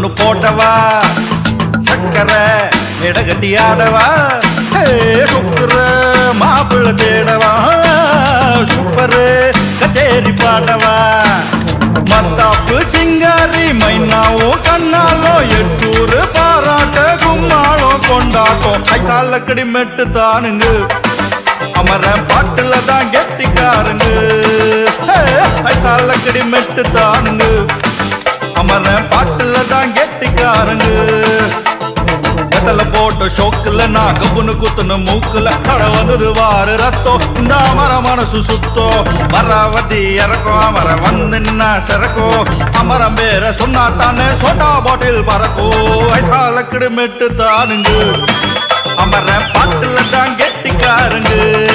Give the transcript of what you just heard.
ஒண்ணு போட்டவா சக்கரை இடகட்டி ஆடவா ஹே, சுக்கர மாப்பிள்ள தேடவா சூப்பரு கச்சேரி பாடவா மத்தாப்பு சிங்காரி மைனாவும் கண்ணாலும் எட்டூரு பாராட்ட கும்மாளம் கொண்டாட்டம் ஐசால கடிமெட்டு தானுங்க அமர பாட்டுல தான் கெட்டிக்காருங்க ஹே, ஐசால கடிமெட்டு தானுங்க அமர பாட்டுல தான் கெட்டிக்காருங்க வெத்தல போட்ட ஷோக்குல நான் கப்புனு குத்துன மூக்குல கட வந்துரு வாரு ரத்தம் இந்த அமர மனசு சுத்தோ மரவதி இறக்கும் அமர வந்து நின்னா சிறக்கும் அமரம் பேர சொன்னா தானே சோட்டா பாட்டில் பறக்கோ ஐசால கிடுமெட்டு தானுங்க அமர பாட்டுல தான் கெட்டிக்காருங்க